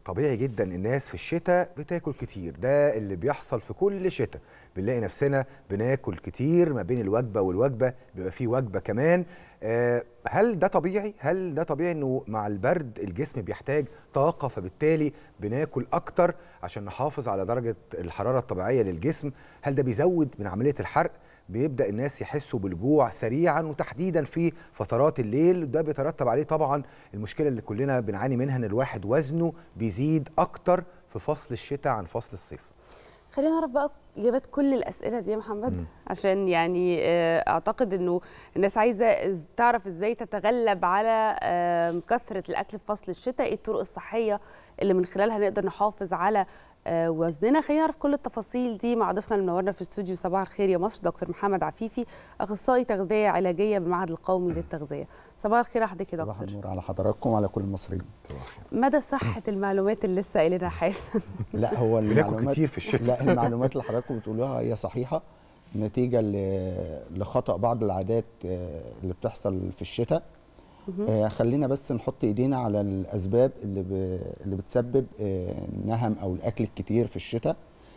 طبيعي جدا الناس في الشتاء بتاكل كتير ده اللي بيحصل في كل شتاء بنلاقي نفسنا بناكل كتير ما بين الوجبه والوجبه بيبقى في وجبه كمان آه، هل ده طبيعي هل ده طبيعي انه مع البرد الجسم بيحتاج طاقه فبالتالي بناكل اكتر عشان نحافظ على درجه الحراره الطبيعيه للجسم هل ده بيزود من عمليه الحرق بيبدا الناس يحسوا بالجوع سريعا وتحديدا في فترات الليل ده بيترتب عليه طبعا المشكله اللي كلنا بنعاني منها ان الواحد وزنه بيزيد اكتر في فصل الشتاء عن فصل الصيف خلينا نعرف بقى اجابات كل الاسئله دي يا محمد مم. عشان يعني آه، اعتقد انه الناس عايزه إز- تعرف ازاي تتغلب على آم، كثره الاكل في فصل الشتاء ايه الطرق الصحيه اللي من خلالها نقدر نحافظ على آه، وزننا خلينا نعرف كل التفاصيل دي مع ضيفنا اللي منورنا في استوديو صباح الخير يا مصر دكتور محمد عفيفي اخصائي تغذيه علاجيه بالمعهد القومي للتغذيه صباح الخير يا حضرتك يا صباح دكتور النور على حضراتكم وعلى كل المصريين مدى صحه المعلومات اللي لسه قايلينها حالا لا هو بناكل المعلومات كتير في الشتاء لا المعلومات اللي حضراتكم بتقولوها هي صحيحه نتيجه ل- لخطا بعض العادات آه، اللي بتحصل في الشتاء آه، خلينا بس نحط ايدينا على الاسباب اللي ب... اللي بتسبب آه، النهم او الاكل الكتير في الشتاء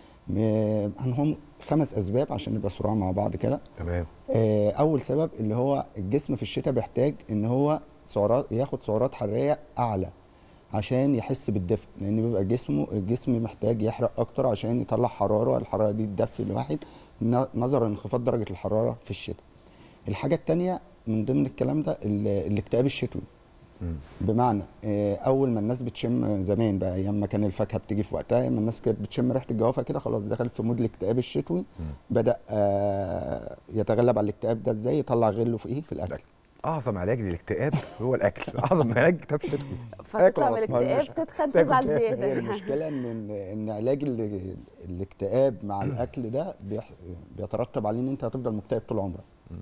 م- هنهم خمس اسباب عشان نبقى سرعه مع بعض كده تمام آه، اول سبب اللي هو الجسم في الشتاء بيحتاج ان هو سعرات ياخد سعرات حراريه اعلى عشان يحس بالدفء لان بيبقى جسمه الجسم محتاج يحرق اكتر عشان يطلع حراره الحراره دي تدفي الواحد ن- نظرا لانخفاض درجه الحراره في الشتاء الحاجه الثانيه من ضمن الكلام ده ال- الاكتئاب الشتوي مم. بمعنى آه، اول ما الناس بتشم زمان بقى ايام ما كان الفاكهه بتيجي في وقتها ايام ما الناس كانت بتشم ريحه الجوافه كده خلاص دخل في مود الاكتئاب الشتوي بدا آه، يتغلب على الاكتئاب ده ازاي يطلع غله في ايه في الاكل اعظم علاج للاكتئاب هو الاكل اعظم علاج كتاب شتوي فتطلع من على ما هو الاكتئاب مش- تتخن تاكل تزعل تاكل. زياده هي المشكله ان ان, إن علاج ال- الاكتئاب مع الاكل ده بيح- بيترتب عليه ان انت هتفضل مكتئب طول عمرك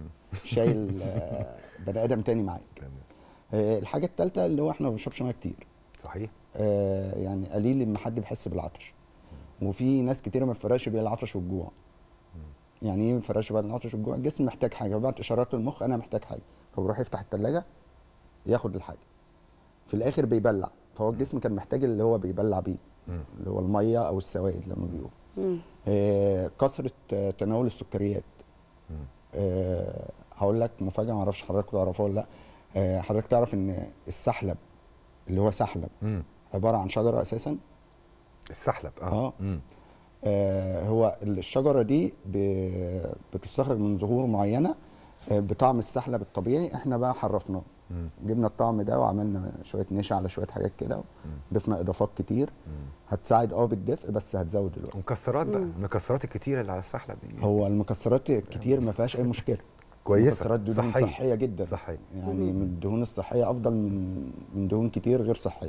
شايل آه، بني ادم تاني معاك آه، الحاجه الثالثه اللي هو احنا ما بنشربش ميه كتير صحيح آه، يعني قليل لما حد بيحس بالعطش وفي ناس كتيره ما بتفرقش بين العطش والجوع يعني ايه ما بيفرقش بين العطش والجوع الجسم محتاج حاجه بعت اشارات للمخ انا محتاج حاجه فبيروح يفتح الثلاجه ياخد الحاجه في الاخر بيبلع فهو الجسم كان محتاج اللي هو بيبلع بيه مم. اللي هو الميه او السوائل لما بيقول مم. آه، كثره آه، تناول السكريات مم. آه، هقول لك مفاجاه ما اعرفش حضرتك تعرفها ولا لا آه، حضرتك تعرف ان السحلب اللي هو سحلب مم. عباره عن شجره اساسا السحلب اه, آه. مم. آه هو الشجره دي ب- بتستخرج من زهور معينه آه بطعم السحلب الطبيعي احنا بقى حرفناه مم. جبنا الطعم ده وعملنا شويه نشا على شويه حاجات كده ضفنا اضافات كتير هتساعد اه بالدفء بس هتزود الوزن مكسرات بقى المكسرات الكتيره اللي على السحلب دي هو المكسرات الكتير ما فيهاش اي مشكله كويسه المكسرات دي دهون صحية. صحيه جدا صحيه يعني من الدهون الصحيه افضل من من دهون كتير غير صحيه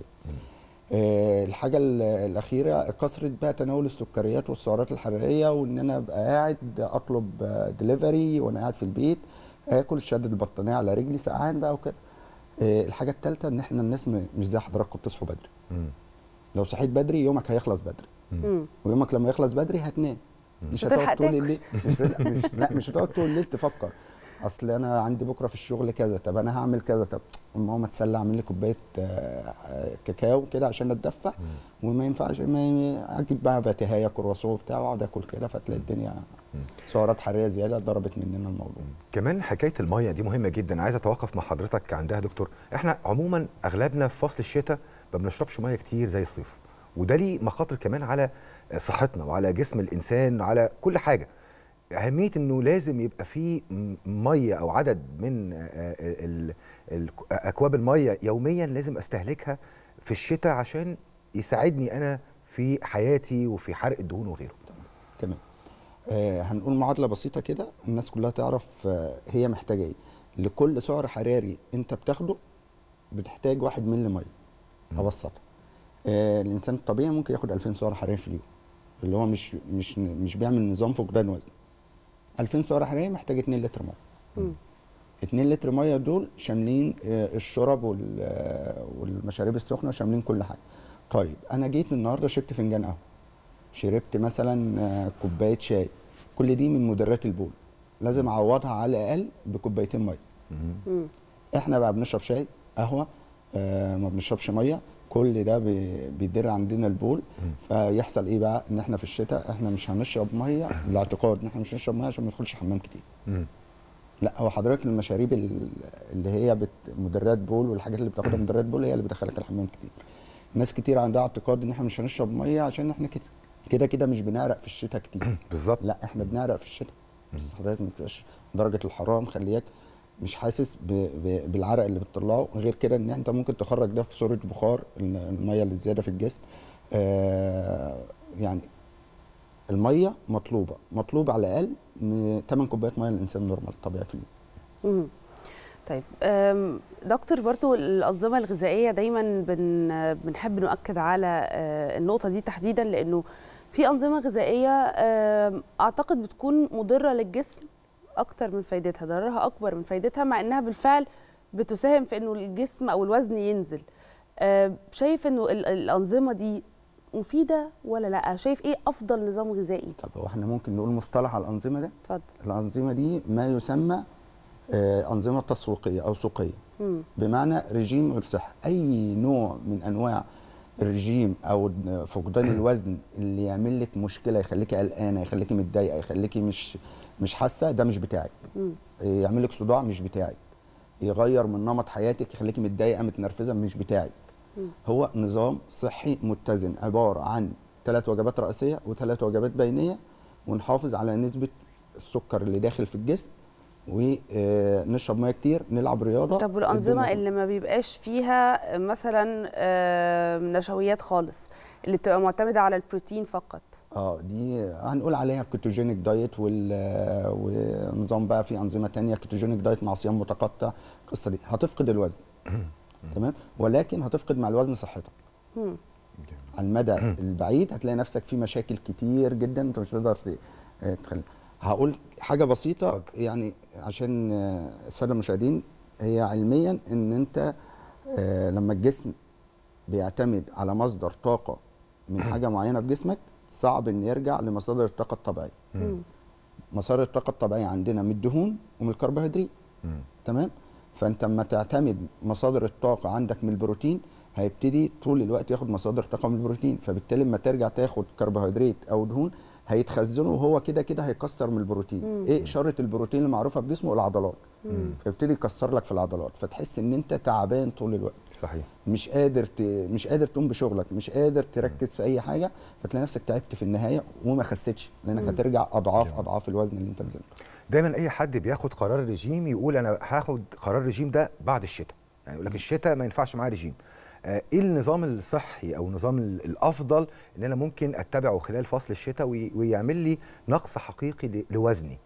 آه الحاجه ال- الاخيره كثره بقى تناول السكريات والسعرات الحراريه وان انا ابقى قاعد اطلب دليفري وانا قاعد في البيت اكل شدد البطانيه على رجلي سقعان بقى وكده آه الحاجه الثالثه ان احنا الناس م- مش زي حضراتكم بتصحوا بدري مم. لو صحيت بدري يومك هيخلص بدري مم. ويومك لما يخلص بدري هتنام مش هتلحق هتقعد طول تاكل. الليل مش, لا مش لا مش هتقعد طول الليل تفكر اصل انا عندي بكره في الشغل كذا طب انا هعمل كذا طب ماما تسلى اعمل لي كوبايه آه، آه، كاكاو كده عشان اتدفى وما ينفعش ما اجيب بقى باتيهايه كرواسون بتاع واقعد اكل كده فتلاقي الدنيا سعرات حراريه زياده ضربت مننا الموضوع كمان حكايه الميه دي مهمه جدا عايز اتوقف مع حضرتك عندها دكتور احنا عموما اغلبنا في فصل الشتاء ما بنشربش ميه كتير زي الصيف وده ليه مخاطر كمان على صحتنا وعلى جسم الانسان على كل حاجه اهميه انه لازم يبقى في م- ميه او عدد من آه، آه، ال- ال- اكواب الميه يوميا لازم استهلكها في الشتاء عشان يساعدني انا في حياتي وفي حرق الدهون وغيره تمام آه هنقول معادله بسيطه كده الناس كلها تعرف آه هي محتاجه ايه لكل سعر حراري انت بتاخده بتحتاج واحد مللي ميه ابسطها آه الانسان الطبيعي ممكن ياخد 2000 سعر حراري في اليوم اللي هو مش مش مش بيعمل نظام فقدان وزن 2000 سعر حراري محتاج 2 لتر ميه مم. 2 لتر ميه دول شاملين آه، الشرب وال- آه، والمشاريب السخنه شاملين كل حاجه طيب انا جيت النهارده شربت فنجان قهوه شربت مثلا آه، كوبايه شاي كل دي من مدرات البول لازم اعوضها على الاقل بكوبايتين ميه مم. احنا بقى بنشرب شاي قهوه آه ما بنشربش ميه كل ده بي- بيدر عندنا البول فيحصل ايه بقى ان احنا في الشتاء احنا مش هنشرب ميه الاعتقاد ان احنا مش هنشرب ميه عشان ما ندخلش حمام كتير مم. لا هو حضرتك المشاريب ال- اللي هي بت... مدرات بول والحاجات اللي بتاخدها مدرات بول هي اللي بتدخلك الحمام كتير ناس كتير عندها اعتقاد ان احنا مش هنشرب ميه عشان احنا كده كده كده مش بنعرق في الشتاء كتير بالظبط لا احنا بنعرق في الشتاء بس حضرتك ما بتبقاش درجه الحراره مخلياك مش حاسس ب... ب... بالعرق اللي بتطلعه غير كده ان انت ممكن تخرج ده في صوره بخار ال- الميه اللي زياده في الجسم آه يعني الميه مطلوبه مطلوب على الاقل من 8 كوبايات ميه للانسان النورمال الطبيعي في اليوم مم. طيب أم، دكتور برضو الأنظمة الغذائية دايما بن بنحب نؤكد على آه، النقطة دي تحديدا لأنه في أنظمة غذائية آم، أعتقد بتكون مضرة للجسم أكتر من فايدتها ضررها أكبر من فايدتها مع إنها بالفعل بتساهم في إنه الجسم أو الوزن ينزل آه، شايف إنه ال- الأنظمة دي مفيدة ولا لأ شايف إيه أفضل نظام غذائي طب هو احنا ممكن نقول مصطلح على الانظمه ده اتفضل الانظمه دي ما يسمى آه، انظمه تسويقيه او سوقيه مم. بمعنى رجيم غير صحي اي نوع من انواع الرجيم او فقدان الوزن اللي يعمل لك مشكله يخليكي قلقانه يخليكي متضايقه يخليكي مش مش حاسه ده مش بتاعك مم. يعمل لك صداع مش بتاعك يغير من نمط حياتك يخليكي متضايقه متنرفزه مش بتاعك مم. هو نظام صحي متزن عباره عن ثلاث وجبات رئيسيه وثلاث وجبات بينيه ونحافظ على نسبه السكر اللي داخل في الجسم ونشرب ميه كتير نلعب رياضه طب والأنظمة الدنيا اللي ما بيبقاش فيها مثلا آم، نشويات خالص اللي بتبقى معتمدة على البروتين فقط اه دي هنقول عليها كيتوجينيك دايت وال ونظام بقى في انظمه تانية كيتوجينيك دايت مع صيام متقطع القصه دي هتفقد الوزن تمام ولكن هتفقد مع الوزن صحتك مم. على المدى البعيد هتلاقي نفسك في مشاكل كتير جدا انت مش هتقدر ت- آه، تخلي هقول حاجه بسيطه اتفضل. يعني عشان آه، الساده المشاهدين هي علميا ان انت آه، لما الجسم بيعتمد على مصدر طاقه من حاجه معينه في جسمك صعب ان يرجع لمصادر الطاقه الطبيعيه مم. مصادر الطاقه الطبيعيه عندنا من الدهون ومن الكربوهيدرات مم. تمام فانت لما تعتمد مصادر الطاقه عندك من البروتين هيبتدي طول الوقت ياخد مصادر طاقه من البروتين فبالتالي لما ترجع تاخد كربوهيدرات او دهون هيتخزنوا وهو كده كده هيكسر من البروتين مم. ايه اشاره البروتين اللي معروفه في جسمه العضلات مم. فيبتدي يكسر لك في العضلات فتحس ان انت تعبان طول الوقت صحيح مش قادر ت... مش قادر تقوم بشغلك مش قادر تركز في اي حاجه فتلاقي نفسك تعبت في النهايه وما خسيتش لانك مم. هترجع اضعاف جميل. اضعاف الوزن اللي انت نزلته دايما اي حد بياخد قرار رجيم يقول انا هاخد قرار رجيم ده بعد الشتاء يعني يقول لك الشتاء ما ينفعش معاه رجيم آه، ايه النظام الصحي او النظام ال- الافضل ان انا ممكن اتبعه خلال فصل الشتاء وي- ويعمل لي نقص حقيقي ل- لوزني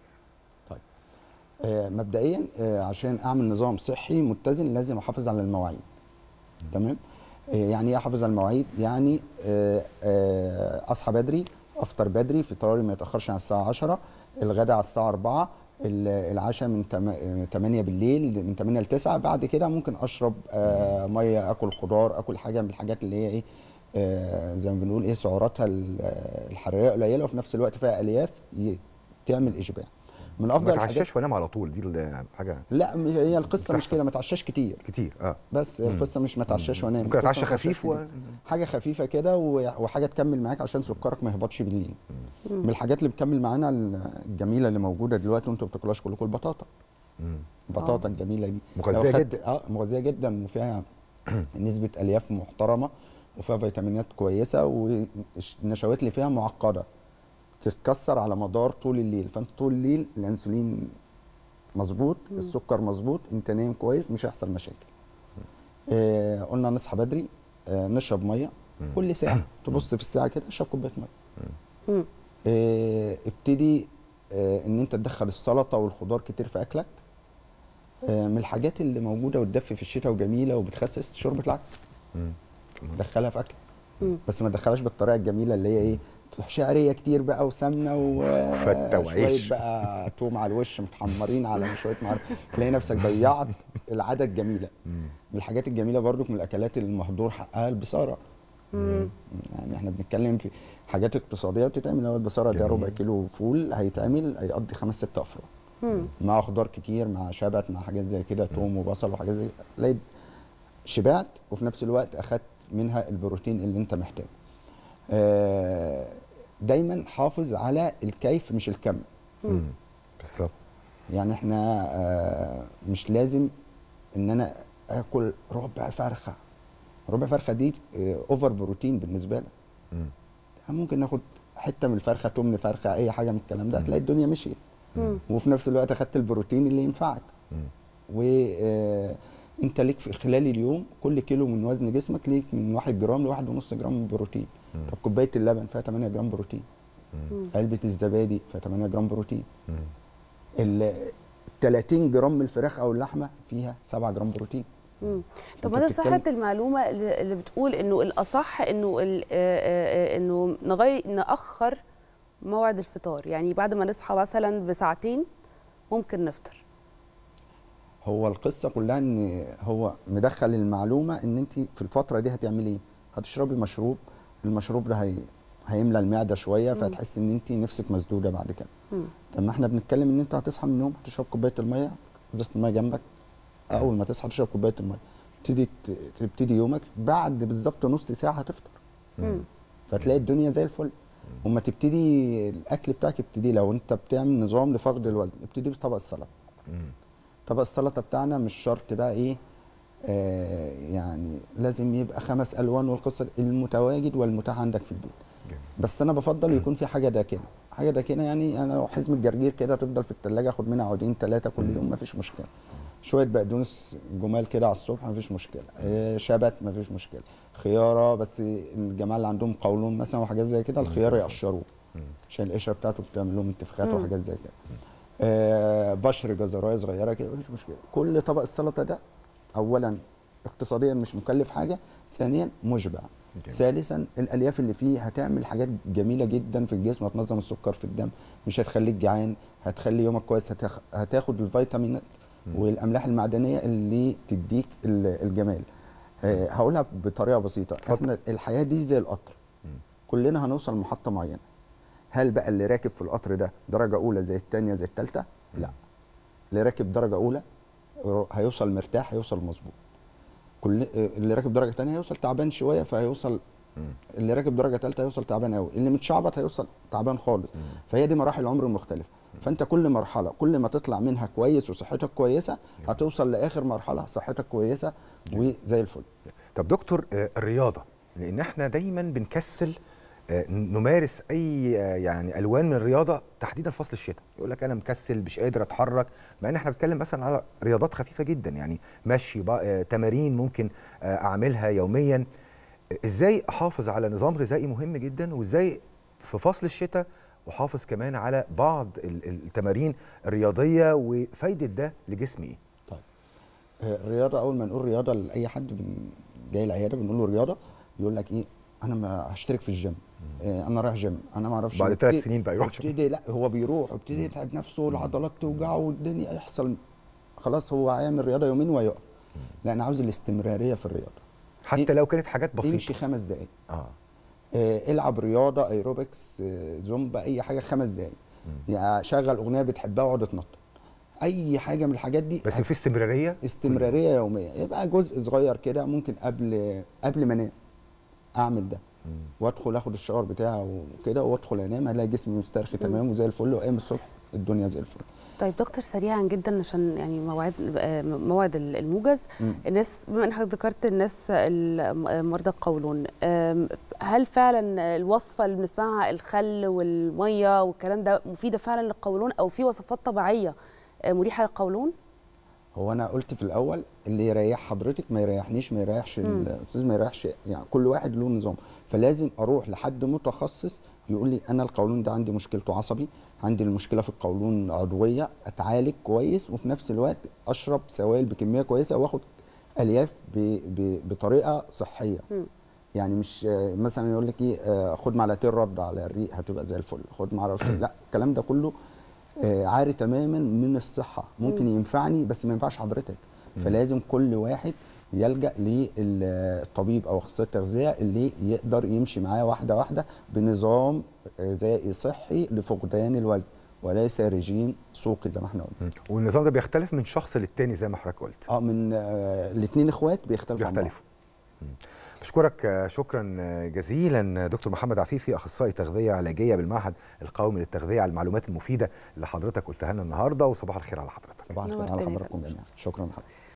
آه، مبدئيا آه، عشان اعمل نظام صحي متزن لازم احافظ على المواعيد تمام آه، يعني ايه احافظ على المواعيد يعني آه، آه، اصحى بدري افطر بدري فطاري ما يتاخرش عن الساعه 10 الغداء على الساعه 4 ال- العشاء من 8 بالليل من 8 ل 9 بعد كده ممكن اشرب آه، ميه اكل خضار اكل حاجه من الحاجات اللي هي ايه آه، زي ما بنقول ايه سعراتها ال- آه، الحراريه قليله وفي نفس الوقت فيها الياف ي- تعمل اشباع من ما افضل الحاجات اتعشاش وانام على طول دي ال- حاجه لا مش هي القصه مش بتحصل. كده ما تعشاش كتير كتير اه بس هي القصه مش ما تعشاش وانام ممكن القصة اتعشى ما تعشاش خفيف و... كتير. حاجه خفيفه كده و- وحاجه تكمل معاك عشان سكرك ما يهبطش بالليل من الحاجات اللي بتكمل معانا الجميله اللي موجوده دلوقتي وانتوا ما بتاكلوهاش كلكم البطاطا مم. البطاطا الجميله دي مغذية لو خدت- جدا. اه مغذيه جدا وفيها نسبه الياف محترمه وفيها فيتامينات كويسه والنشويات اللي فيها معقده تتكسر على مدار طول الليل فانت طول الليل الانسولين مظبوط السكر مظبوط انت نايم كويس مش هيحصل مشاكل آه قلنا نصحى بدري آه نشرب ميه كل ساعه تبص في الساعه كده اشرب كوبايه ميه مم. آه ابتدي آه ان انت تدخل السلطه والخضار كتير في اكلك آه من الحاجات اللي موجوده وتدفي في الشتاء وجميله وبتخسس شوربه العدس مم. دخلها في اكلك مم. بس ما تدخلهاش بالطريقه الجميله اللي هي ايه شعريه كتير بقى وسمنه فتة وشويه وعيش. بقى توم على الوش متحمرين على شويه معر تلاقي نفسك ضيعت العاده الجميله من الحاجات الجميله برضو من الاكلات المهدور حقها البصاره مم. يعني احنا بنتكلم في حاجات اقتصاديه بتتعمل هو البصاره ده جميل. ربع كيلو فول هيتعمل هيقضي خمس ست افراد مم. مع خضار كتير مع شبت مع حاجات زي كده توم وبصل وحاجات زي كده تلاقي شبعت وفي نفس الوقت اخدت منها البروتين اللي انت محتاجه آه، دايما حافظ على الكيف مش الكم مم. بالظبط يعني احنا آه، مش لازم ان انا اكل ربع فرخه ربع فرخه دي آه، اوفر بروتين بالنسبه لك مم. ممكن ناخد حته من الفرخه تمن فرخه اي حاجه من الكلام ده هتلاقي الدنيا مشيت مم. وفي نفس الوقت اخدت البروتين اللي ينفعك مم. وانت ليك في خلال اليوم كل كيلو من وزن جسمك ليك من 1 جرام ل 1.5 جرام بروتين مم. طب كوبايه اللبن فيها 8 جرام بروتين مم. علبه الزبادي فيها 8 جرام بروتين مم. ال 30 جرام من الفراخ او اللحمه فيها 7 جرام بروتين مم. طب أنت مدى صحة بتتكلم- المعلومة اللي اللي بتقول انه الأصح انه ال- آه، آه، آه، انه نغي نأخر موعد الفطار يعني بعد ما نصحى مثلا بساعتين ممكن نفطر هو القصه كلها ان هو مدخل المعلومه ان انت في الفتره دي هتعملي ايه هتشربي مشروب المشروب ده هي هيملى المعده شويه مم. فهتحسي ان انت نفسك مسدوده بعد كده مم. طب ما احنا بنتكلم ان انت هتصحى من النوم هتشرب كوبايه الميه ازازه الميه جنبك اول ما تصحى تشرب كوبايه الميه تبتدي ت- تبتدي يومك بعد بالظبط نص ساعه هتفطر مم. فتلاقي الدنيا زي الفل وما تبتدي الاكل بتاعك ابتدي لو انت بتعمل نظام لفقد الوزن ابتدي بطبق السلطه مم. طبق السلطه بتاعنا مش شرط بقى ايه آه يعني لازم يبقى خمس الوان والقصه المتواجد والمتاح عندك في البيت جميل. بس انا بفضل يكون في حاجه داكنه حاجه داكنه يعني انا لو حزمه جرجير كده تفضل في الثلاجه اخد منها عودين ثلاثه كل يوم مفيش مشكله شويه بقدونس جمال كده على الصبح مفيش مشكله آه، شبت مفيش مشكله خياره بس الجماعه اللي عندهم قولون مثلا وحاجات زي كده الخيار يقشروه مم. عشان القشره بتاعته بتعمل لهم انتفاخات مم. وحاجات زي كده آه بشر جزرايه صغيره كده مفيش مشكله كل طبق السلطه ده اولا اقتصاديا مش مكلف حاجه ثانيا مشبع جميل. ثالثا الالياف اللي فيه هتعمل حاجات جميله جدا في الجسم هتنظم السكر في الدم مش هتخليك جعان هتخلي يومك كويس هتاخ... هتاخد الفيتامينات مم. والاملاح المعدنيه اللي تديك ال- الجمال آه هقولها بطريقه بسيطه اتفضل. احنا الحياه دي زي القطر مم. كلنا هنوصل لمحطه معينه هل بقى اللي راكب في القطر ده درجه اولى زي الثانيه زي الثالثه لا اللي راكب درجه اولى هيوصل مرتاح هيوصل مظبوط كل اللي راكب درجه ثانيه هيوصل تعبان شويه فهيوصل مم. اللي راكب درجه ثالثه هيوصل تعبان قوي اللي متشعبط هيوصل تعبان خالص مم. فهي دي مراحل عمر مختلفه فانت كل مرحله كل ما تطلع منها كويس وصحتك كويسه هتوصل لاخر مرحله صحتك كويسه وزي الفل طب دكتور آه، الرياضه لان احنا دايما بنكسل آه، نمارس اي آه، يعني الوان من الرياضه تحديدا فصل الشتاء يقول لك انا مكسل مش قادر اتحرك مع ان احنا بنتكلم مثلا على رياضات خفيفه جدا يعني مشي بقى، آه، تمارين ممكن آه، اعملها يوميا آه، ازاي احافظ على نظام غذائي مهم جدا وازاي في فصل الشتاء احافظ كمان على بعض ال- ال- التمارين الرياضيه وفايده ده لجسمي ايه طيب آه، الرياضه اول ما نقول رياضه لاي حد بن جاي العياده بنقول له رياضه يقول لك ايه انا ما هشترك في الجيم آه انا رايح جيم انا ما اعرفش بعد وابتدي- ثلاث سنين بقى يروح يبتدي لا هو بيروح ويبتدي يتعب نفسه والعضلات توجعه والدنيا يحصل خلاص هو هيعمل رياضه يومين ويقف لا انا عاوز الاستمراريه في الرياضه حتى لو كانت حاجات بسيطه امشي خمس دقائق اه آه، العب رياضه ايروبكس آه، زومبا اي حاجه خمس دقائق يعني شغل اغنيه بتحبها واقعد اتنطط اي حاجه من الحاجات دي بس في استمراريه استمراريه يوميه يبقى جزء صغير كده ممكن قبل قبل ما انام اعمل ده وادخل اخد الشاور بتاعه وكده وادخل انام الاقي جسمي مسترخي تمام وزي الفل وقايم الصبح الدنيا زي الفل طيب دكتور سريعا جدا عشان يعني موعد آه، موعد الموجز مم. الناس بما انك ذكرت الناس ال- مرضى القولون آم، هل فعلا الوصفه اللي بنسمعها الخل والميه والكلام ده مفيده فعلا للقولون او في وصفات طبيعيه آه، مريحه للقولون؟ هو انا قلت في الاول اللي يريح حضرتك ما يريحنيش ما يريحش الاستاذ ما يريحش يعني كل واحد له نظام فلازم اروح لحد متخصص يقول لي انا القولون ده عندي مشكلته عصبي عندي المشكله في القولون عضويه اتعالج كويس وفي نفس الوقت اشرب سوائل بكميه كويسه واخد الياف ب ب بطريقه صحيه مم. يعني مش آه، مثلا يقول لك ايه آه، خد معلقتين رد على الريق هتبقى زي الفل خد ما اعرفش إيه. لا الكلام ده كله آه، عاري تماما من الصحه ممكن ينفعني بس ما ينفعش حضرتك فلازم كل واحد يلجا للطبيب او اخصائي التغذيه اللي يقدر يمشي معاه واحده واحده بنظام غذائي صحي لفقدان الوزن وليس رجيم سوقي زي ما احنا قلنا والنظام ده بيختلف من شخص للتاني زي ما حضرتك قلت اه من آه الاثنين اخوات بيختلفوا عن بعض. بيختلفوا مم. بشكرك آه، شكرا آه، جزيلا دكتور محمد عفيفي اخصائي تغذيه علاجيه بالمعهد القومي للتغذيه على المعلومات المفيده اللي حضرتك قلتها لنا النهارده وصباح الخير على حضرتك صباح الخير على نورتني يا حضراتكم فندم. جميعا شكرا لحضرتك